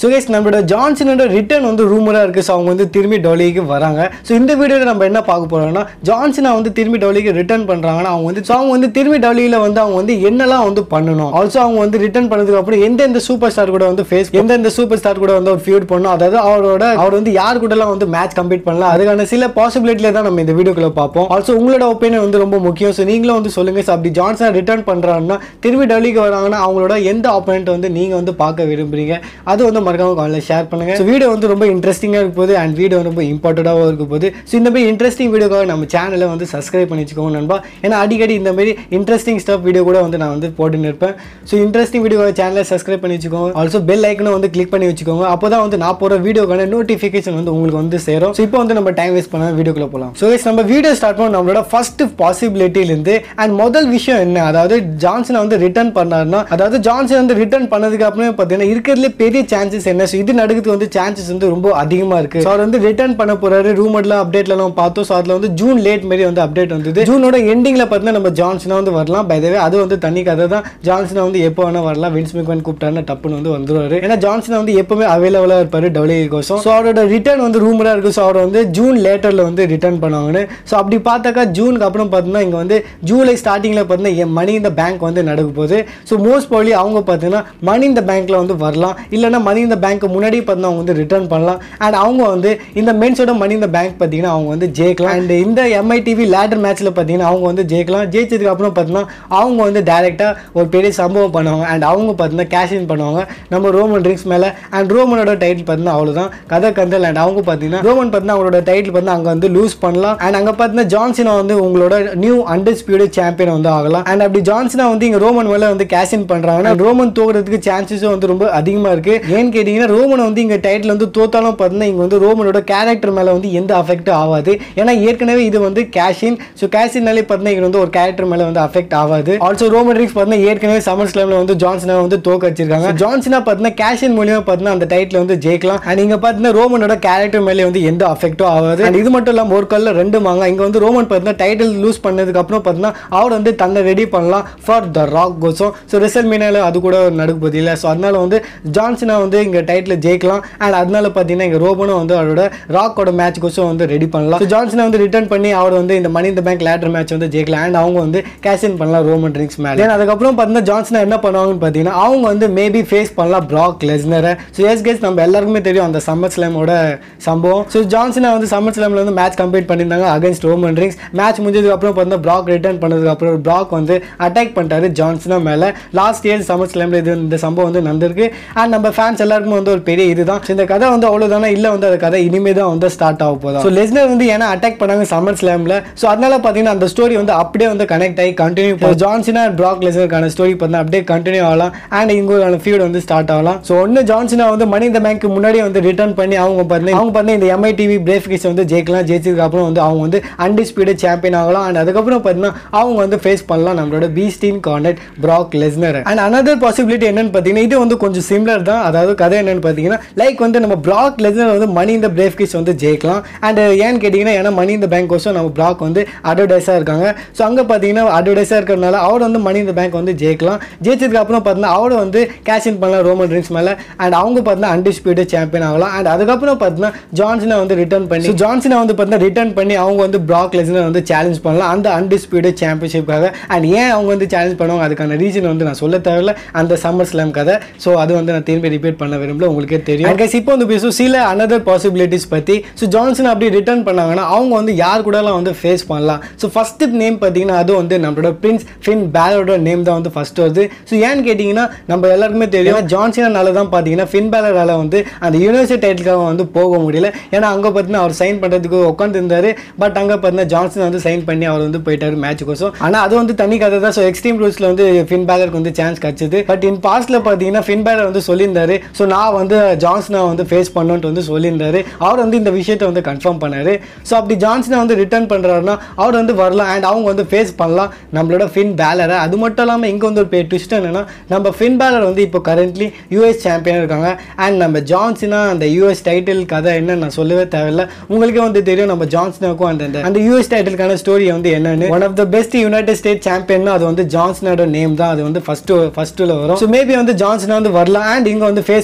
so case நம்மளோட ஜான்சனோட return வந்து ரூமராக இருக்குது ஸோ அவங்க வந்து திரும்பி டொலிக்கு வராங்க ஸோ இந்த வீடியோவில் நம்ம என்ன பார்க்க போகிறோம்னா ஜான்சனா வந்து திரும்பி டொலிக்கு ரிட்டர்ன் பண்ணுறாங்கன்னா அவங்க வந்து ஸோ அவங்க வந்து திரும்பி டொலியில் வந்து அவங்க வந்து என்னெல்லாம் வந்து பண்ணணும் ஆல்சோ அவங்க வந்து ரிட்டர்ன் பண்ணதுக்கு அப்புறம் எந்தெந்த சூப்பர் ஸ்டார் கூட வந்து ஃபேஸ் எந்தெந்த சூப்பர் ஸ்டார் கூட வந்து ஒரு ஃபியூட் பண்ணணும் அதாவது அவரோட அவர் வந்து யார் கூடலாம் வந்து மேட்ச் கம்ப்ளீட் பண்ணலாம் அதுக்கான சில பாசிபிலிட்டியில் தான் நம்ம இந்த வீடியோக்குள்ள பார்ப்போம் ஆல்சோ உங்களோட ஒப்பீனியன் வந்து ரொம்ப முக்கியம் ஸோ நீங்களும் வந்து சொல்லுங்க ஸோ அப்படி ஜான்சன் ரிட்டர்ன் பண்ணுறாங்கன்னா திரும்பி டெல்லிக்கு வராங்கன்னா அவங்களோட எந்த ஆப்போனண்ட் வந்து நீங்கள் வந்து பார்க்க விரும்புறீங்க அது வந்து மறக்காம காலில் ஷேர் பண்ணுங்க ஸோ வீடியோ வந்து ரொம்ப இன்ட்ரெஸ்டிங்காக இருக்க போகுது அண்ட் வீடியோ ரொம்ப இம்பார்ட்டண்ட்டாகவும் இருக்க போகுது ஸோ இந்த மாதிரி இன்ட்ரெஸ்டிங் வீடியோக்காக நம்ம சேனலை வந்து சப்ஸ்கிரைப் பண்ணி வச்சுக்கோங்க நண்பா ஏன்னா அடிக்கடி இந்த மாதிரி இன்ட்ரெஸ்டிங் ஸ்டப் வீடியோ கூட வந்து நான் வந்து போட்டுன்னு இருப்பேன் ஸோ இன்ட்ரெஸ்டிங் வீடியோ சேனலை சப்ஸ்கிரைப் பண்ணி வச்சுக்கோங்க ஆல்சோ பெல் ஐக்கனும் வந்து கிளிக் பண்ணி வச்சுக்கோங்க அப்போ தான் வந்து நான் போகிற வீடியோக்கான நோட்டிஃபிகேஷன் வந்து உங்களுக்கு வந்து சேரும் ஸோ இப்போ வந்து நம்ம டைம் வேஸ்ட் பண்ண வீடியோக்குள்ள போகலாம் ஸோ நம்ம வீடியோ ஸ்டார்ட் பண்ண நம்மளோட ஃபர்ஸ்ட் பாசிபிலிட்டியிலேருந்து அண்ட் முதல் விஷயம் என்ன அதாவது ஜான்சனை வந்து ரிட்டர்ன் பண்ணாருன்னா அதாவது ஜான்சன் வந்து ரிட்டர்ன் பண்ணதுக்கு அப்புறமே பார்த்தீங்கன்னா இருக்கிறதுலே பெரிய சான்சஸ் என்ன ஸோ இது நடக்கிறதுக்கு வந்து சான்சஸ் வந்து ரொம்ப அதிகமாக இருக்கு ஸோ அவர் வந்து ரிட்டர்ன் பண்ண போறாரு ரூமர்லாம் அப்டேட்லாம் பார்த்தோம் ஸோ அதில் வந்து ஜூன் லேட் மாரி வந்து அப்டேட் வந்தது ஜூனோட எண்டிங்கில் பார்த்தீங்கன்னா நம்ம ஜான்சனா வந்து வரலாம் பை வே அது வந்து தனி கதை தான் ஜான்சனா வந்து எப்போ வேணா வரலாம் வின்ஸ் மிக்வன் கூப்பிட்டாருன்னா டப்புன்னு வந்து வந்துருவாரு ஏன்னா ஜான்சனா வந்து எப்பவுமே அவைலபிளாக இருப்பாரு டபிள்யூ கோசம் ஸோ அவரோட ரிட்டர்ன் வந்து ரூமராக இருக்கு ஸோ அவர் வந்து ஜூன் லேட்டரில் வந்து ரிட்டர்ன் பண்ணுவாங்கன்னு ஸோ அப்படி பார்த்தாக்கா ஜூனுக்கு அப்புறம் பார்த்தீங்கன்னா இங்கே வந்து ஜூலை ஸ்டார்டிங்கில் பார்த்தீங்கன்னா என் மணி இந்த பேங்க் வந்து நடக்க போகுது ஸோ மோஸ்ட் ப்ராப்ளி அவங்க பார்த்தீங்கன்னா மணி இந்த பேங்க்கில் வந்து வரலாம் இல்லைன்னா மணி இந்த பேங்க் முன்னாடி பார்த்தீங்கன்னா அவங்க வந்து ரிட்டர்ன் பண்ணலாம் அண்ட் அவங்க வந்து இந்த மென்ஸோட மணி இந்த பேங்க் பார்த்தீங்கன்னா அவங்க வந்து ஜெயிக்கலாம் அண்ட் இந்த எம்ஐ டிவி லேட்டர் மேட்ச்சில் பார்த்தீங்கன்னா அவங்க வந்து ஜெயிக்கலாம் ஜெயிச்சதுக்கு அப்புறம் பார்த்தீங்கன்னா அவங்க வந்து டேரெக்டாக ஒரு பெரிய சம்பவம் பண்ணுவாங்க அண்ட் அவங்க பார்த்தீங்கன்னா கேஷ் இன் பண்ணுவாங்க நம்ம ரோமன் ட்ரிங்க்ஸ் மேலே அண்ட் ரோமனோட டைட்டில் பார்த்தீங்கன்னா அவ்வளோதான் கதை கந்தல் அண்ட் அவங்க பார்த்தீங்கன்னா ரோமன் பார்த்தீங்கன்னா அவங்களோட டைட்டில் பார்த்தீங்கன்னா அங்கே வந்து லூஸ் பண்ணலாம் அண்ட் அங்கே பார்த்தீங்கன்னா ஜான்சினா வந்து உங்களோட நியூ அண்டர்ஸ்பியூட் சாம்பியன் வந்து ஆகலாம் அண்ட் அப்படி ஜான்சினா வந்து இங்கே ரோமன் மேலே வந்து கேஷ் இன் பண்ணுறாங்கன்னா ரோமன் தோக்கிறதுக்கு சான்சஸும் வந்து ரொம்ப அதிகமாக இருக்குது ஏன்னு கேட்டிங்கன்னா ரோமன் வந்து இங்கே டைட்டில் வந்து தோத்தாலும் பார்த்தீங்கன்னா இங்கே வந்து ரோமனோட கேரக்டர் மேலே வந்து எந்த அஃபெக்ட்டும் ஆகாது ஏன்னா ஏற்கனவே இது வந்து கேஷின் ஸோ கேஷின்னாலே பார்த்தீங்கன்னா இங்கே வந்து ஒரு கேரக்டர் மேலே வந்து அஃபெக்ட் ஆகாது ஆல்சோ ரோமன் ரிக்ஸ் பார்த்தீங்கன்னா ஏற்கனவே சம்மர் ஸ்லாமில் வந்து ஜான்சனா வந்து தோக்க வச்சிருக்காங்க ஜான்சனா பார்த்தீங்கன்னா கேஷின் மூலியமாக பார்த்தீங்கன்னா அந்த டைட்டில் வந்து ஜெயிக்கலாம் அண்ட் இங்கே பார்த்தீங்கன்னா ரோமனோட கேரக்டர் மேலே வந்து எந்த அஃபெக்ட்டும் ஆகாது அண்ட் இது மட்டும் இல்லாமல் ஒரு கல்ல ரெண்டு மாங்க இங்கே வந்து ரோமன் பார்த்தீங்கன்னா டைட்டில் லூஸ் பண்ணதுக்கு அப்புறம் பார்த்தீங்கன்னா அவர் வந்து தன்னை ரெடி பண்ணலாம் ஃபார் த ராக் கோசம் ஸோ ரிசல் மீனால அது கூட நடக்க போகுது இல்லை ஸோ அதனால வந்து ஜான்சனா வந்து இங்கே டைட்டில் ஜெயிக்கலாம் அண்ட் அதனால பார்த்தீங்கன்னா இங்கே ரோமனும் வந்து அவரோட ராக்கோட மேட்ச் கோசம் வந்து ரெடி பண்ணலாம் ஸோ ஜான்சனா வந்து ரிட்டர்ன் பண்ணி அவர் வந்து இந்த மணி இந்த பேங்க் லேட்டர் மேட்ச் வந்து ஜெயிக்கலாம் அண்ட் அவங்க வந்து கேஷ் இன் பண்ணலாம் ரோமன் ட்ரிங்க்ஸ் மேலே Then அதுக்கப்புறம் பார்த்தீங்கன்னா ஜான்சனா என்ன பண்ணுவாங்கன்னு பார்த்தீங்கன்னா அவங்க வந்து மேபி ஃபேஸ் பண்ணலாம் ப்ராக் லெஸ்னரை ஸோ எஸ் கேஸ் நம்ம எல்லாருக்குமே தெரியும் அந்த சம்மர் ஸ்லாமோட சம்பவம் ஸோ ஜான்சனா வந்து சம்மர் ஸ்லாமில் வந்து மேட்ச் கம்ப்ளீட் பண்ணியிருந்தாங்க அகைன்ஸ்ட் ரோமன் ட்ரிங்க்ஸ் மேட்ச் முடிஞ்சதுக்கு அப்புறம் பார்த்தீங்கன்னா ப்ராக் ரிட்டர்ன் பண்ணதுக்கு அப்புறம் ப்ராக் வந்து அட்டாக் பண்ணிட்டாரு ஜான்சனா மேலே லாஸ்ட் இயர் சம்மர் ஸ்லாமில் இது இந்த சம்பவம் வந்து நடந்திருக்கு அண்ட் நம்ம ஃபேன்ஸ் எல்லாருக்குமே வந்து ஒரு பெரிய இதுதான் So இந்த கதை வந்து அவ்வளோதானே இல்லை வந்து அந்த கதை இனிமே தான் வந்து ஸ்டார்ட் ஆக போதா ஸோ லெஸ்னர் வந்து ஏன்னா அட்டாக் பண்ணாங்க சம்மர் ஸ்லாமில் ஸோ அதனால பார்த்தீங்கன்னா அந்த ஸ்டோரி வந்து அப்படியே வந்து கனெக்ட் ஆகி கண்டினியூ ஜான்சினா ப்ராக் லெஸ்னருக்கான ஸ்டோரி பார்த்தீங்கன்னா அப்படியே கண்டினியூ ஆகலாம் அண்ட் இங்கே ஃபீட் வந்து ஸ்டார்ட் ஆகலாம் ஸோ ஒன்று ஜான்சினா வந்து மணி இந்த பேங்க் முன்னாடியே வந்து ரிட்டர்ன் பண்ணி அவங்க பார்த்தீங்கன்னா அவங்க பார்த்தீங்கன்னா இந்த எம்ஐ டிவி பிரேஃபிகேஷன் வந்து ஜெயிக்கலாம் ஜெயிச்சதுக்கு அப்புறம் வந்து அவங்க வந்து அன்டிஸ்பியூடட் சாம்பியன் ஆகலாம் அண்ட் அதுக்கப்புறம் பார்த்தீங்கன்னா அவங்க வந்து ஃபேஸ் பண்ணலாம் நம்மளோட beast incarnate Brock Lesnar and another possibility என்னன்னு பார்த்தீங்கன்னா இது வந்து கொஞ்சம் சிமிலர் தான் அதாவது கதை என்னன்னு பார்த்தீங்கன்னா லைக் வந்து நம்ம ப்ராக் லெஸ்னர் வந்து மணி இந்த பிரேஃபிகேஷ் வந்து ஜெயிக்கலாம் அண்ட் ஏன்னு கேட்டிங்கன்னா ஏன்னா மணி இந்த பேங்க் கோசம் நம்ம ப்ராக் வந்து அட்வர்டைஸாக இருக்காங்க ஸோ அங்கே பார்த்தீங்கன்னா அட்வர்டைஸாக இருக்கிறதுனால அவர் வந்து மணி இந்த பேங்க் வந்து ஜெயிக்கலாம் ஜெயிச்சதுக்கு அப்புறம் பார்த்தீங்கன்னா அவர் வந்து கேஷ் இன் பண்ணலாம் ரோமன் ட்ரிங்க்ஸ் மேலே அண்ட் அவங்க பார்த்தீங்கன்னா அன்டிஸ்பியூட்டட் சாம்பியன் ஆகலாம் அண்ட் அதுக்கப்புறம் பார்த்தீங்கன்னா ஜான்சனை வந்து ரிட்டர்ன் பண்ணி So ஜான்சனை வந்து பார்த்தீங்கன்னா ரிட்டர்ன் பண்ணி அவங்க வந்து ப்ராக் லெஸ்னர் வந்து சேலஞ்ச் பண்ணலாம் அந்த அன்டிஸ்பியூட்டட் சாம்பியன்ஷிப்காக அண்ட் ஏன் அவங்க வந்து சேலஞ்ச் பண்ணுவாங்க அதுக்கான ரீசன் வந்து நான் சொல்ல தேவையில்ல அந்த சம்மர் ஸ்லாம் கதை ஸோ அது வந்து நான் திரும்பி ரிப்பீட் பண்ண விரும்பல உங்களுக்கே தெரியும் And guys, இப்போ வந்து பேசும் சில அனதர் பாசிபிலிட்டிஸ் பற்றி ஸோ ஜான்சன் அப்படி ரிட்டர்ன் பண்ணாங்கன்னா அவங்க வந்து யார் கூடலாம் வந்து ஃபேஸ் பண்ணலாம் ஸோ ஃபஸ்ட்டு நேம் பார்த்தீங்கன்னா அது வந்து நம்மளோட பிரின்ஸ் ஃபின் பேலரோட நேம் தான் வந்து ஃபர்ஸ்ட் வருது ஸோ ஏன்னு கேட்டிங்கன்னா நம்ம எல்லாருக்குமே தெரியும் ஜான்சனால தான் பார்த்தீங்கன்னா ஃபின் பேலரால் வந்து அந்த யூனிவர்சிட்டி டைட்டிலுக்காக வந்து போக முடியல ஏன்னா அங்கே பார்த்தீங்கன்னா அவர் சைன் பண்ணுறதுக்கு உட்காந்துருந்தாரு பட் அங்கே பார்த்தீங்கன்னா ஜான்சன் வந்து சைன் பண்ணி அவர் வந்து போயிட்டாரு மேட்ச் கோசம் ஆனால் அது வந்து தனி கதை தான் ஸோ எக்ஸ்ட்ரீம் ரூல்ஸில் வந்து ஃபின் பேலருக்கு வந்து சான்ஸ் கிடச்சிது பட் இன் பாஸ்ட்டில் பார்த்தீங்கன்னா ஃபின் பேலர் வந்து சொல்லியிருந்தாரு ஸோ நான் வந்து ஜான்சனை வந்து ஃபேஸ் பண்ணணுன்ட்டு வந்து சொல்லியிருந்தாரு அவர் வந்து இந்த விஷயத்தை வந்து கன்ஃபார்ம் பண்ணாரு ஸோ அப்படி ஜான்சனை வந்து ரிட்டர்ன் பண்ணுறாருன்னா அவர் வந்து வரலாம் அண்ட் அவங்க வந்து ஃபேஸ் பண்ணலாம் நம்மளோட ஃபின் பேலரை அது மட்டும் இல்லாமல் இங்கே வந்து ஒரு பெரிய ட்விஸ்ட் என்னன்னா நம்ம ஃபின் பேலர் வந்து இப்போ கரண்ட்லி யூஎஸ் சாம்பியன் இருக்காங்க அண்ட் நம்ம ஜான்சனா அந்த யூஎஸ் டைட்டில் கதை என்ன நான் சொல்லவே தேவையில்ல உங்களுக்கே வந்து தெரியும் நம்ம ஜான்சனாக்கும் அந்த அந்த- அந்த யூஎஸ் டைட்டிலுக்கான ஸ்டோரி வந்து என்னன்னு one of the best United state champion அது வந்து ஜான்சனோட நேம் தான் அது வந்து ஃபர்ஸ்ட் ஃபர்ஸ்ட்ல வரும் ஸோ மேபி வந்து ஜான்சனா வந்து வரலாம் அண்ட் இங்கே வந்து ஃபேஸ்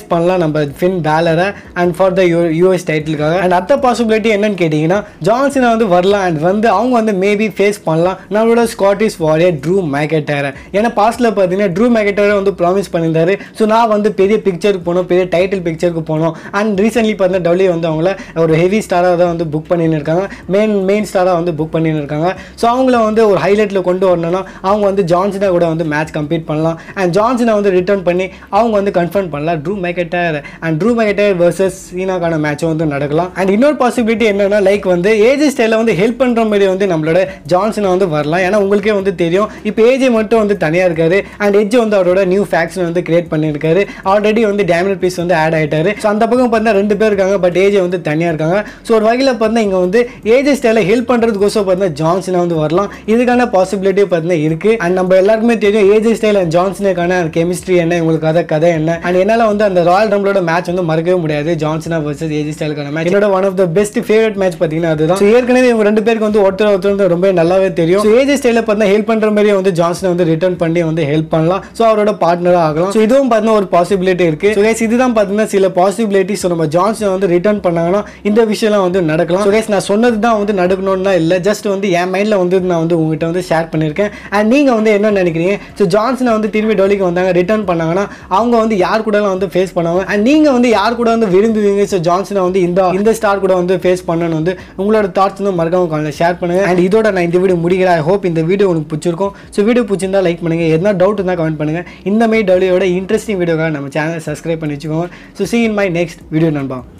பண்ணலாம் நம்ம ஃபின் பேலரை and for the U US டைட்டிலுக்காக அண்ட் அடுத்த பாசிபிலிட்டி என்னன்னு கேட்டிங்கன்னா ஜான்சனா வந்து வரலாம் அண்ட் வந்து அவங்க வந்து மேபி ஃபேஸ் பண்ணலாம் நம்மளோட ஸ்காட்டிஷ் வாரியர் ட்ரூ மேக்கெட்டரை ஏன்னா பாஸ்ட்டில் பார்த்தீங்கன்னா ட்ரூ மேக்கெட்டரை வந்து ப்ராமிஸ் பண்ணியிருந்தாரு ஸோ நான் வந்து பெரிய பிக்சருக்கு போகணும் பெரிய டைட்டில் பிக்சருக்கு போகணும் அண்ட் ரீசென்ட்லி பார்த்தீங்கன்னா டபிள்யூ வந்து அவங்கள ஒரு ஹெவி ஸ்டாராக தான் வந்து புக் பண்ணின்னு இருக்காங்க மெயின் மெயின் ஸ்டாராக வந்து புக் பண்ணின்னு இருக்காங்க ஸோ அவங்கள வந்து ஒரு ஹைலைட்டில் கொண்டு வரணும்னா அவங்க வந்து ஜான்சனா கூட வந்து மேட்ச் கம்ப்ளீட் பண்ணலாம் அண்ட் ஜான்சனை வந்து ரிட்டர்ன் பண்ணி அவங்க வந்து கன்ஃபர்ம் பண்ணலாம் Drew McIntyre and Drew McIntyre versus சீனாக்கான மேட்சும் வந்து நடக்கலாம் அண்ட் இன்னொரு பாசிபிலிட்டி என்னன்னா லைக் வந்து ஏஜே ஸ்டைலில் வந்து ஹெல்ப் பண்ணுற மாதிரி வந்து நம்மளோட ஜான்சனை வந்து வரலாம் ஏன்னா உங்களுக்கே வந்து தெரியும் இப்போ ஏஜே மட்டும் வந்து தனியாக இருக்காரு அண்ட் எஜ் வந்து அவரோட நியூ ஃபேக்ஷன் வந்து கிரியேட் பண்ணியிருக்காரு ஆல்ரெடி வந்து டேமினல் பீஸ் வந்து ஆட் ஆயிட்டாரு ஸோ அந்த பக்கம் பார்த்தா ரெண்டு பேர் இருக்காங்க பட் ஏஜே வந்து தனியாக இருக்காங்க ஸோ ஒரு வகையில் பார்த்தா இங்கே வந்து ஏஜே ஸ்டைலில் ஹெல்ப் பண்ணுறதுக்கோசம் பார்த்தா ஜான்சனை வந்து வரலாம் இதுக்கான பாசிபிலிட்டி பார்த்தீங்கன்னா இருக்கு அண்ட் நம்ம எல்லாருக்குமே தெரியும் ஏஜே ஸ்டைல் அண்ட் ஜான்சனுக்கான கெமிஸ்ட்ரி என்ன இவங்களுக்கு கதை கதை என்ன அண்ட் என்னால் வந்து அந்த ராயல் ரம்பிளோட மேட்ச் வந்து மறக்கவே முடியாது ஜான்சனா வர்சஸ் ஏஜி ஸ்டைலுக்கான மேட்ச் என்னோட one of the best favourite match பார்த்தீங்கன்னா அதுதான் So, ஏற்கனவே இவங்க ரெண்டு பேருக்கு வந்து ஒருத்தர் ஒருத்தர் வந்து ரொம்ப நல்லாவே தெரியும் ஸோ ஏஜி ஸ்டைலில் பார்த்தா ஹெல்ப் பண்ணுற மாதிரி வந்து ஜான்சனை வந்து ரிட்டர்ன் பண்ணி வந்து ஹெல்ப் பண்ணலாம் ஸோ அவரோட பார்ட்னராக ஆகலாம் ஸோ இதுவும் பார்த்தீங்கன்னா ஒரு பாசிபிலிட்டி இருக்கு ஸோ guys இதுதான் பார்த்தீங்கன்னா சில பாசிபிலிட்டிஸ் நம்ம ஜான்சனை வந்து ரிட்டர்ன் பண்ணாங்கன்னா இந்த விஷயம்லாம் வந்து நடக்கலாம் ஸோ guys நான் சொன்னது தான் வந்து நடக்கணும்னா இல்லை ஜஸ்ட் வந்து என் மைண்டில் வந்து நான் வந்து உங்ககிட்ட வந்து ஷேர் பண்ணியிருக்கேன் அண்ட் நீங்கள் வந்து என்ன நினைக்கிறீங்க ஸோ ஜான்சனை வந்து திரும்பி டோலிக்கு வந்தாங்க ரிட்டர்ன் பண்ணாங்கன்னா அவங்க வந்து யார் கூடலாம் வந்து ஃபேஸ் பண்ணுவாங்க அண்ட் நீங்கள் வந்து யார் கூட வந்து விரும்புவீங்க ஸோ ஜான்சனை வந்து இந்த இந்த ஸ்டார் கூட வந்து ஃபேஸ் பண்ணணும் வந்து உங்களோட தாட்ஸ் வந்து மறக்காம காலையில் ஷேர் பண்ணுங்க அண்ட் இதோட நான் இந்த வீடியோ முடிக்கிறேன் ஐ ஹோப் இந்த வீடியோ உங்களுக்கு பிடிச்சிருக்கும் ஸோ வீடியோ பிடிச்சிருந்தா லைக் பண்ணுங்க எதனா டவுட் இருந்தால் கமெண்ட் பண்ணுங்க இந்த மாதிரி டபிள்யூட இன்ட்ரெஸ்டிங் வீடியோக்காக நம்ம சேனலை சப்ஸ்கிரைப் பண்ணி வச்சுக்கோங்க so see in my next video நண்பா